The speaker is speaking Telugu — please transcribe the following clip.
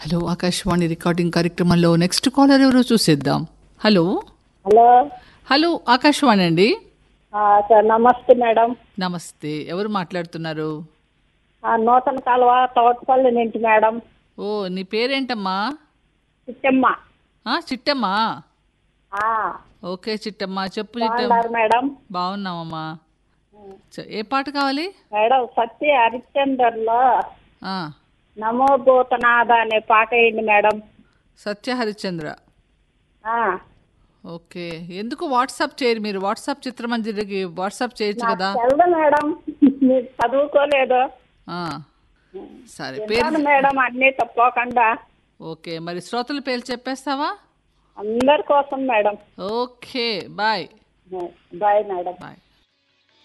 హలో ఆకాశవాణి రికార్డింగ్ కార్యక్రమంలో నెక్స్ట్ కాలర్ ఎవరో చూసేద్దాం హలో హలో హలో ఆకాశవాణి అండి ఆ, సార్ నమస్తే మేడం నమస్తే ఎవరు మాట్లాడుతున్నారు ఆ, నూతన కాలువ తోటపల్లి నుంచి మేడం ఓ నీ పేరేంటమ్మా చిట్టమ్మ ఆ, చిట్టమ్మా ఆ, ఓకే చిట్టమ్మా చెప్పు చిట్టమ్మ బాగున్నారు మేడం బాగున్నామమ్మా చ- ఏ పాట కావాలి మేడం సత్య హరిశ్చందర్లో ఆ, నమో భూతనాథ అనే పాట అయింది మేడం సత్య హరిశ్చంద్ర ఆ, ఓకే ఎందుకు వాట్సాప్ చేయరు మీరు వాట్సాప్ చిత్రమంజరికి వాట్సాప్ చేయొచ్చు కదా తెలదు మేడం మీరు చదువుకోలేదు ఆ, సరే పేరు విన్నాను మేడం అన్నీ తప్పకుండా ఓకే మరి శ్రోతల పేర్లు చెప్పేస్తావా అందరి కోసం madam okay bye bye madam bye